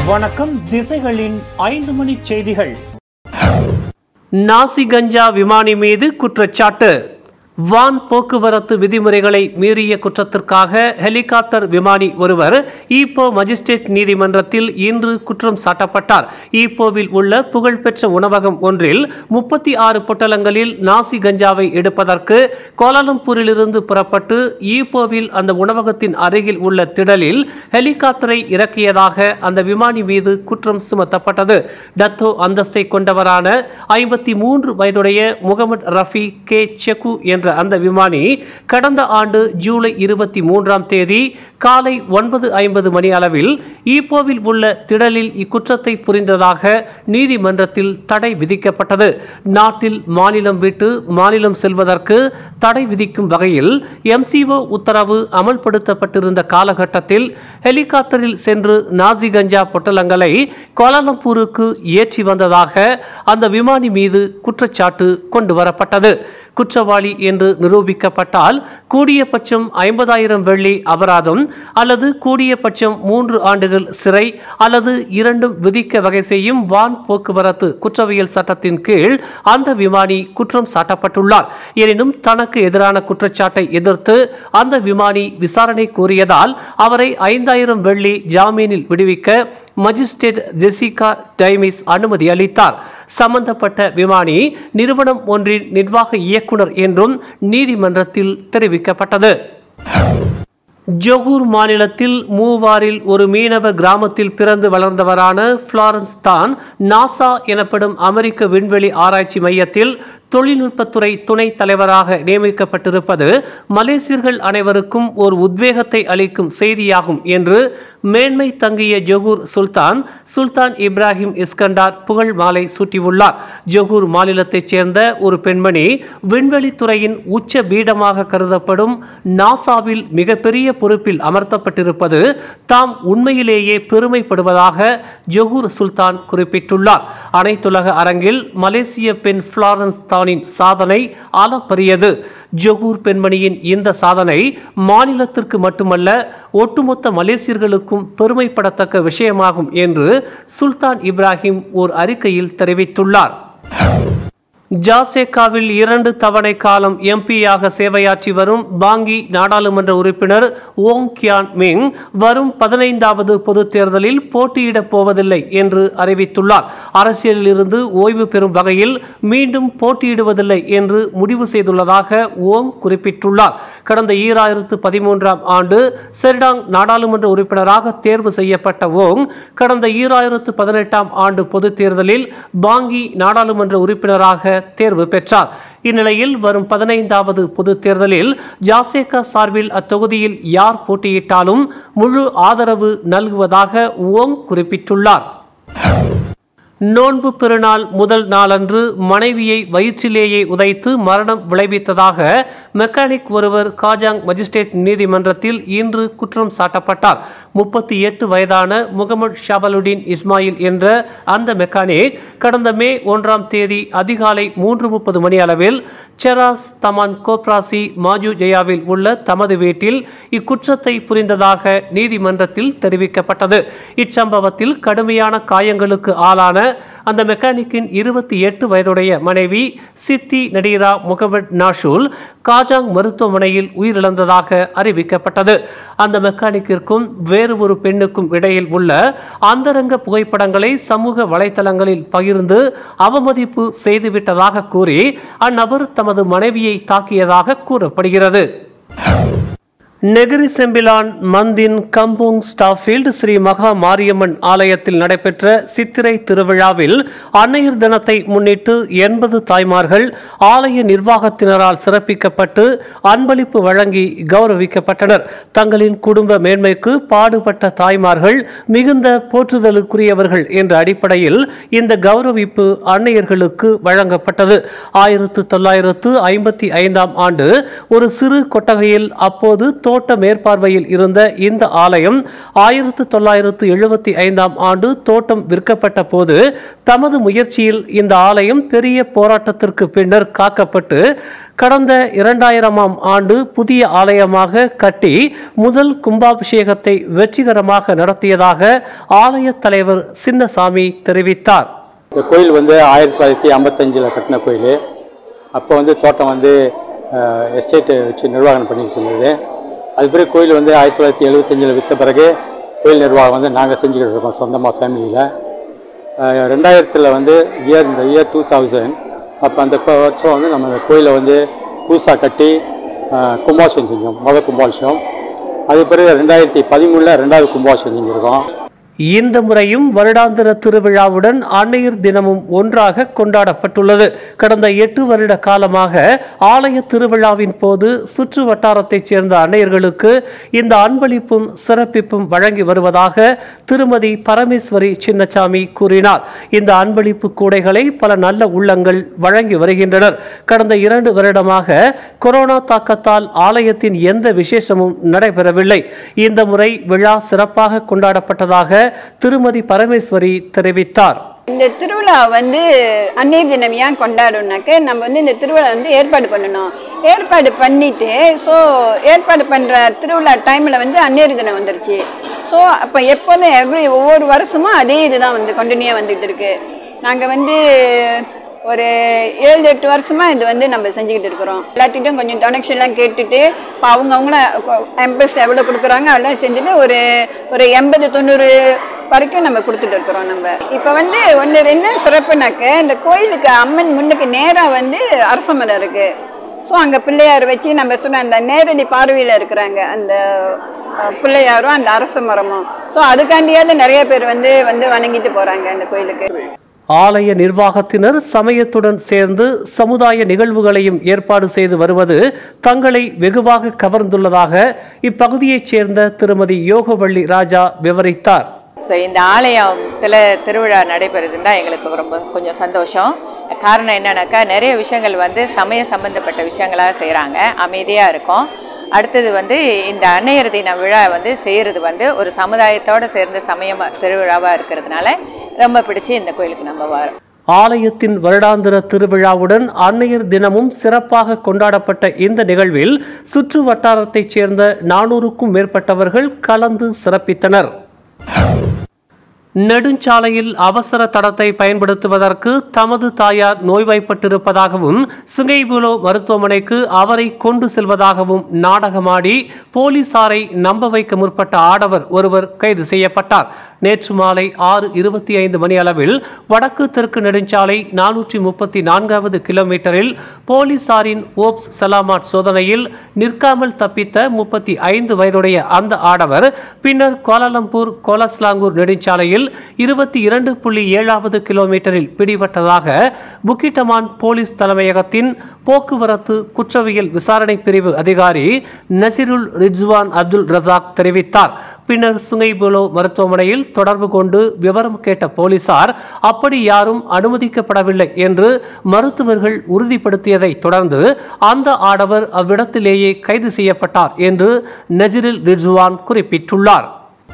வணக்கம் திசைகளின் ஐந்து மணி செய்திகள் நாசி கஞ்சா விமானி மீது குற்றச்சாட்டு வான் போக்குவரத்து விதிமுறைகளை மீறிய குற்றத்திற்காக ஹெலிகாப்டர் விமானி ஒருவர் ஈப்போ மஜிஸ்ட்ரேட் நீதிமன்றத்தில் இன்று குற்றம் சாட்டப்பட்டார் ஈப்போவில் உள்ள புகழ்பெற்ற உணவகம் ஒன்றில் முப்பத்தி ஆறு பொட்டலங்களில் நாசி கஞ்சாவை எடுப்பதற்கு கோலாலம்பூரிலிருந்து புறப்பட்டு ஈப்போவில் அந்த உணவகத்தின் அருகில் உள்ள திடலில் ஹெலிகாப்டரை இறக்கியதாக அந்த விமானி மீது குற்றம் சுமத்தப்பட்டது டத்தோ அந்தஸ்தை கொண்டவரான ஐம்பத்தி மூன்று வயதுடைய முகமது ரஃபி கே செக்கு என்ற அந்த விமானி கடந்த ஆண்டு ஜூலை இருபத்தி மூன்றாம் தேதி காலை ஒன்பது ஐம்பது மணி அளவில் ஈப்போவில் உள்ள திடலில் இக்குற்றத்தை புரிந்ததாக நீதிமன்றத்தில் தடை விதிக்கப்பட்டது நாட்டில் மாநிலம் விட்டு மாநிலம் செல்வதற்கு தடை விதிக்கும் வகையில் எம்சிஓ உத்தரவு அமல்படுத்தப்பட்டிருந்த காலகட்டத்தில் ஹெலிகாப்டரில் சென்று நாசி கஞ்சா பொட்டலங்களை கோலாலம்பூருக்கு ஏற்றி வந்ததாக அந்த விமானி மீது குற்றச்சாட்டு கொண்டு வரப்பட்டது குற்றவாளி என்று நிரூபிக்கப்பட்டால் கூடியபட்சம் ஐம்பதாயிரம் வெள்ளி அபராதம் அல்லது கூடியபட்சம் மூன்று ஆண்டுகள் சிறை அல்லது இரண்டும் விதிக்க வகை செய்யும் வான் போக்குவரத்து குற்றவியல் சட்டத்தின் கீழ் அந்த விமானி குற்றம் சாட்டப்பட்டுள்ளார் எனினும் தனக்கு எதிரான குற்றச்சாட்டை எதிர்த்து அந்த விமானி விசாரணை கோரியதால் அவரை ஐந்தாயிரம் வெள்ளி ஜாமீனில் விடுவிக்க மஜிஸ்ட்ரேட் ஜெசிகா டைமிஸ் அனுமதி அளித்தார் சம்பந்தப்பட்ட விமானி நிறுவனம் ஒன்றின் நிர்வாக இயக்குனர் என்றும் நீதிமன்றத்தில் தெரிவிக்கப்பட்டது ஜொகூர் மாநிலத்தில் மூவாரில் ஒரு மீனவ கிராமத்தில் பிறந்து வளர்ந்தவரான ஃப்ளாரன்ஸ் தான் நாசா எனப்படும் அமெரிக்க விண்வெளி ஆராய்ச்சி மையத்தில் தொழில்நுட்பத்துறை துணைத் தலைவராக நியமிக்கப்பட்டிருப்பது மலேசியர்கள் அனைவருக்கும் ஒரு உத்வேகத்தை அளிக்கும் செய்தியாகும் என்று மேன்மை தங்கிய Johor Sultan Sultan Ibrahim Iskandar புகழ் மாலை சூட்டியுள்ளார் ஜொகூர் மாநிலத்தைச் சேர்ந்த ஒரு பெண்மணி விண்வெளித்துறையின் உச்ச பீடமாக கருதப்படும் நாசாவில் மிகப்பெரிய பொறுப்பில் அமர்த்தப்பட்டிருப்பது தாம் உண்மையிலேயே பெருமைப்படுவதாக ஜொகூர் சுல்தான் குறிப்பிட்டுள்ளார் அனைத்துலக அரங்கில் மலேசிய பெண் ஃப்ளாரன்ஸ் தானின் சாதனை அளப்பரியது ஜொகூர் பெண்மணியின் இந்த சாதனை மாநிலத்திற்கு மட்டுமல்ல ஒட்டுமொத்த மலேசியர்களுக்கும் பெருமைப்படத்தக்க விஷயமாகும் என்று சுல்தான் இப்ராஹிம் ஓர் அறிக்கையில் தெரிவித்துள்ளார் ஜாசேகாவில் இரண்டு தவணை காலம் எம்பியாக சேவையாற்றி வரும் பாங்கி நாடாளுமன்ற உறுப்பினர் ஓங் கியான் மிங் வரும் பதினைந்தாவது பொதுத் தேர்தலில் போட்டியிடப் போவதில்லை என்று அறிவித்துள்ளார் அரசியலில் இருந்து ஓய்வு பெறும் வகையில் மீண்டும் போட்டியிடுவதில்லை என்று முடிவு செய்துள்ளதாக ஓங் குறிப்பிட்டுள்ளார் கடந்த ஈராயிரத்து பதிமூன்றாம் ஆண்டு செர்டாங் நாடாளுமன்ற உறுப்பினராக தேர்வு செய்யப்பட்ட ஓங் கடந்த ஈராயிரத்து பதினெட்டாம் ஆண்டு பொதுத் தேர்தலில் பாங்கி நாடாளுமன்ற உறுப்பினராக தேர்வு பெற்றார் இந்நிலையில் வரும் பதினைந்தாவது பொதுத் தேர்தலில் ஜாசேகா சார்பில் அத்தொகுதியில் யார் போட்டியிட்டாலும் முழு ஆதரவு நல்குவதாக ஓங் குறிப்பிட்டுள்ளார் நோன்பு பெருநாள் முதல் நாளன்று மனைவியை வயிற்றிலேயே உதைத்து மரணம் விளைவித்ததாக மெக்கானிக் ஒருவர் காஜாங் மஜிஸ்ட்ரேட் நீதிமன்றத்தில் இன்று குற்றம் சாட்டப்பட்டார் முப்பத்தி எட்டு வயதான முகமது ஷாபலுடீன் இஸ்மாயில் என்ற அந்த மெக்கானிக் கடந்த மே ஒன்றாம் தேதி அதிகாலை மூன்று முப்பது மணி அளவில் செராஸ் தமான் கோப்ராசி மாஜு ஜெயாவில் உள்ள தமது வீட்டில் இக்குற்றத்தை புரிந்ததாக நீதிமன்றத்தில் தெரிவிக்கப்பட்டது இச்சம்பவத்தில் கடுமையான காயங்களுக்கு ஆளான அந்த மெக்கானிக்கின் இருபத்தி எட்டு வயதுடைய மனைவி சித்தி நடீரா முகமது நாஷூல் காஜாங் மருத்துவமனையில் உயிரிழந்ததாக அறிவிக்கப்பட்டது அந்த மெக்கானிக்கிற்கும் வேறு ஒரு பெண்ணுக்கும் இடையில் உள்ள அந்தரங்க புகைப்படங்களை சமூக வலைத்தளங்களில் பகிர்ந்து அவமதிப்பு செய்துவிட்டதாக கூறி அந்நபர் தமது மனைவியை தாக்கியதாக கூறப்படுகிறது Negeri Sembilan Mantin Kampung Staffield Sri Maha Mariamman ஆலயத்தில் நடைபெற்ற சித்திரை திருவிழாவில் அன்னையர் தினத்தை முன்னிட்டு எண்பது தாய்மார்கள் ஆலய நிர்வாகத்தினரால் சிறப்பிக்கப்பட்டு அன்பளிப்பு வழங்கி கௌரவிக்கப்பட்டனர் தங்களின் குடும்ப மேன்மைக்கு பாடுபட்ட தாய்மார்கள் மிகுந்த போற்றுதலுக்குரியவர்கள் என்ற அடிப்படையில் இந்த கௌரவிப்பு அன்னையர்களுக்கு வழங்கப்பட்டது ஆயிரத்து தொள்ளாயிரத்து ஐம்பத்தி ஐந்தாம் ஆண்டு ஒரு சிறு கொட்டகையில் அப்போது தோட்ட மேற்பார்வையில் இருந்த இந்த ஆலயம் ஆயிரத்து தொள்ளாயிரத்து எழுபத்தி ஐந்தாம் ஆண்டு தோட்டம் விற்கப்பட்ட போது தமது முயற்சியில் இந்த ஆலயம் பெரிய போராட்டத்திற்கு பின்னர் காக்கப்பட்டு கடந்த இரண்டாயிரமாம் ஆண்டு புதிய ஆலயமாக கட்டி முதல் கும்பாபிஷேகத்தை வெற்றிகரமாக நடத்தியதாக ஆலய தலைவர் சின்னசாமி தெரிவித்தார் இந்த கோயில் வந்து ஆயிரத்தி தொள்ளாயிரத்தி ஐம்பத்தஞ்சில் கட்டின கோயில் அப்போ வந்து தோட்டம் வந்து எஸ்டேட்டு வச்சு நிர்வாகம் பண்ணிட்டு இருந்தது அது பிறகு கோயில் வந்து ஆயிரத்தி தொள்ளாயிரத்தி எழுபத்தஞ்சில் விற்ற பிறகு கோயில் நிர்வாகம் வந்து நாங்கள் செஞ்சுக்கிட்டு இருக்கோம் சொந்தமாக ஃபேமிலியில் ரெண்டாயிரத்தில் வந்து இயர் இந்த இயர் டூ தௌசண்ட் அப்போ அந்த கொ- வருஷம் வந்து நம்ம அந்த கோயிலை வந்து புதுசாக கட்டி அஹ், கும்பாபிஷேகம் செஞ்சோம் முதல் கும்பாபிஷேகம் அது பிறகு ரெண்டாயிரத்தி பதிமூணில் ரெண்டாவது கும்பாபிஷேகம் செஞ்சுருக்கோம் இந்த முறையும் வருடாந்திர திருவிழாவுடன் அன்னையர் தினமும் ஒன்றாக கொண்டாடப்பட்டுள்ளது கடந்த எட்டு வருட காலமாக ஆலய திருவிழாவின் போது சுற்று வட்டாரத்தைச் சேர்ந்த அன்னையர்களுக்கு இந்த அன்பளிப்பும் சிறப்பிப்பும் வழங்கி வருவதாக திருமதி பரமேஸ்வரி சின்னசாமி கூறினார் இந்த அன்பளிப்பு கூடைகளை பல நல்ல உள்ளங்கள் வழங்கி வருகின்றனர் கடந்த இரண்டு வருடமாக கொரோனா தாக்கத்தால் ஆலயத்தின் எந்த விசேஷமும் நடைபெறவில்லை இந்த முறை விழா சிறப்பாக கொண்டாடப்பட்டதாக திருமதி பரமேஸ்வரி தெரிவித்தார் இந்த திருவிழா வந்து அன்னையர் தினம் ஏன் கொண்டாடணும்னாக்க நம்ம வந்து இந்த திருவிழா வந்து ஏற்பாடு பண்ணணும் ஏற்பாடு பண்ணிட்டு ஸோ ஏற்பாடு பண்ணுற திருவிழா டைமில் வந்து அன்னையர் தினம் வந்துருச்சு ஸோ அப்போ எப்போதும் எவ்ரி ஒவ்வொரு வருஷமும் அதே இதுதான் வந்து கண்டினியூவாக வந்துகிட்டு இருக்கு நாங்கள் வந்து ஒரு ஏழு எட்டு வருஷமா இது வந்து நம்ம செஞ்சுக்கிட்டு இருக்கிறோம் எல்லாத்திட்டும் கொஞ்சம் டொனேஷன்லாம் கேட்டுட்டு இப்போ அவங்க அவங்கள எம்பஸ் எவ்வளோ கொடுக்குறாங்க அதெல்லாம் செஞ்சுட்டு ஒரு ஒரு எண்பது தொண்ணூறு வரைக்கும் நம்ம கொடுத்துட்டு இருக்கிறோம் நம்ம இப்போ வந்து ஒன்று என்ன சிறப்புனாக்க இந்த கோயிலுக்கு அம்மன் முன்னுக்கு நேராக வந்து அரச மரம் இருக்கு ஸோ அங்கே பிள்ளையார் வச்சு நம்ம சொன்ன அந்த நேரடி பார்வையில் இருக்கிறாங்க அந்த அஹ், பிள்ளையாரும் அந்த அரச மரமும் ஸோ அதுக்காண்டியாவது நிறைய பேர் வந்து வந்து வணங்கிட்டு போகிறாங்க இந்த கோயிலுக்கு ஆலய நிர்வாகத்தினர் சமயத்துடன் சேர்ந்து சமுதாய நிகழ்வுகளையும் ஏற்பாடு செய்து வருவது தங்களை வெகுவாக கவர்ந்துள்ளதாக இப்பகுதியைச் சேர்ந்த திருமதி யோகவள்ளி ராஜா விவரித்தார் ஸோ இந்த ஆலயத்தில் திருவிழா நடைபெறுதுன்னா எங்களுக்கு ரொம்ப கொஞ்சம் சந்தோஷம் காரணம் என்னன்னாக்கா நிறைய விஷயங்கள் வந்து சமய சம்பந்தப்பட்ட விஷயங்களாக செய்கிறாங்க அமைதியாக இருக்கும் அடுத்தது வந்து இந்த அன்னையர் தின விழா வந்து செய்கிறது வந்து ஒரு சமுதாயத்தோடு சேர்ந்த சமய திருவிழாவாக இருக்கிறதுனால ரொம்ப பிடிச்சி இந்த கோயிலுக்கு நம்ம வரோம் ஆலயத்தின் வருடாந்திர திருவிழாவுடன் அன்னையர் தினமும் சிறப்பாக கொண்டாடப்பட்ட இந்த நிகழ்வில் சுற்று வட்டாரத்தைச் சேர்ந்த நானூறுக்கும் மேற்பட்டவர்கள் கலந்து சிறப்பித்தனர் நெடுஞ்சாலையில் அவசர தடத்தை பயன்படுத்துவதற்கு தமது தாயார் நோய்வாய்ப்பட்டிருப்பதாகவும் சுங்கைபுலோ மருத்துவமனைக்கு அவரை கொண்டு செல்வதாகவும் நாடகமாடி போலீசாரை நம்ப வைக்க முற்பட்ட ஆடவர் ஒருவர் கைது செய்யப்பட்டார் நேற்று மாலை ஆறு இருபத்தி ஐந்து மணி அளவில் வடக்கு தெற்கு நெடுஞ்சாலை நானூற்றி முப்பத்தி நான்காவது கிலோமீட்டரில் போலீசாரின் ஓப்ஸ் சலாமாட் சோதனையில் நிற்காமல் தப்பித்த முப்பத்தி ஐந்து வயதுடைய அந்த ஆடவர் பின்னர் கோலாலம்பூர் கோலஸ்லாங்கூர் நெடுஞ்சாலையில் இருபத்தி இரண்டு புள்ளி ஏழாவது கிலோமீட்டரில் பிடிபட்டதாக புக்கிட்டமான் போலீஸ் தலைமையகத்தின் போக்குவரத்து குற்றவியல் விசாரணை பிரிவு அதிகாரி நசிருல் ரிஜ்வான் அப்துல் ரசாக் தெரிவித்தார் பின்னர் சுங்கைபுலோ மருத்துவமனையில் தொடர்பு கொண்டு விவரம் கேட்ட போலீசார் அப்படி யாரும் அனுமதிக்கப்படவில்லை என்று மருத்துவர்கள் உறுதிப்படுத்தியதை தொடர்ந்து அந்த ஆடவர் அவ்விடத்திலேயே கைது செய்யப்பட்டார் என்று நசிருல் ரிஜ்வான் குறிப்பிட்டுள்ளார்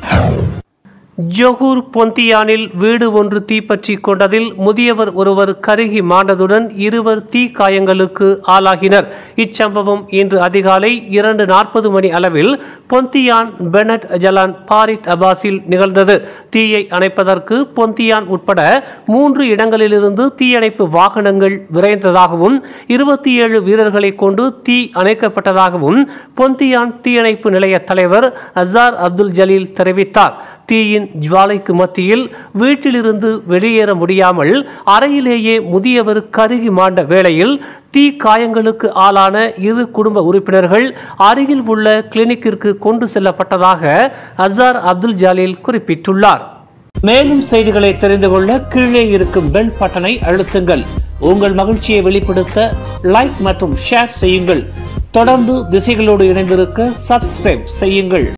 ஜொகூர் பொந்தியானில் வீடு ஒன்று தீப்பற்றி கொண்டதில் முதியவர் ஒருவர் கருகி மாண்டதுடன் இருவர் தீ காயங்களுக்கு ஆளாகினர் இச்சம்பவம் இன்று அதிகாலை இரண்டு நாற்பது மணி அளவில் பொந்தியான் பெனட் ஜலான் பாரிட் அபாஸில் நிகழ்ந்தது தீயை அணைப்பதற்கு பொந்தியான் உட்பட மூன்று இடங்களிலிருந்து தீயணைப்பு வாகனங்கள் விரைந்ததாகவும் இருபத்தி ஏழு வீரர்களை கொண்டு தீ அணைக்கப்பட்டதாகவும் பொந்தியான் தீயணைப்பு நிலைய தலைவர் அசார் அப்துல் ஜலீல் தெரிவித்தார் தீயின் ஜுவாலைக்கு மத்தியில் வீட்டிலிருந்து வெளியேற முடியாமல் அறையிலேயே முதியவர் கருகி மாண்ட வேளையில் தீ காயங்களுக்கு ஆளான இரு குடும்ப உறுப்பினர்கள் அருகில் உள்ள கிளினிக்கிற்கு கொண்டு செல்லப்பட்டதாக அசார் அப்துல் ஜலீல் குறிப்பிட்டுள்ளார் மேலும் செய்திகளை தெரிந்து கொள்ள கீழே இருக்கும் பெல் பட்டனை அழுத்துங்கள் உங்கள் மகிழ்ச்சியை வெளிப்படுத்த லைக் மற்றும் ஷேர் செய்யுங்கள் தொடர்ந்து திசைகளோடு இணைந்திருக்க சப்ஸ்கிரைப் செய்யுங்கள்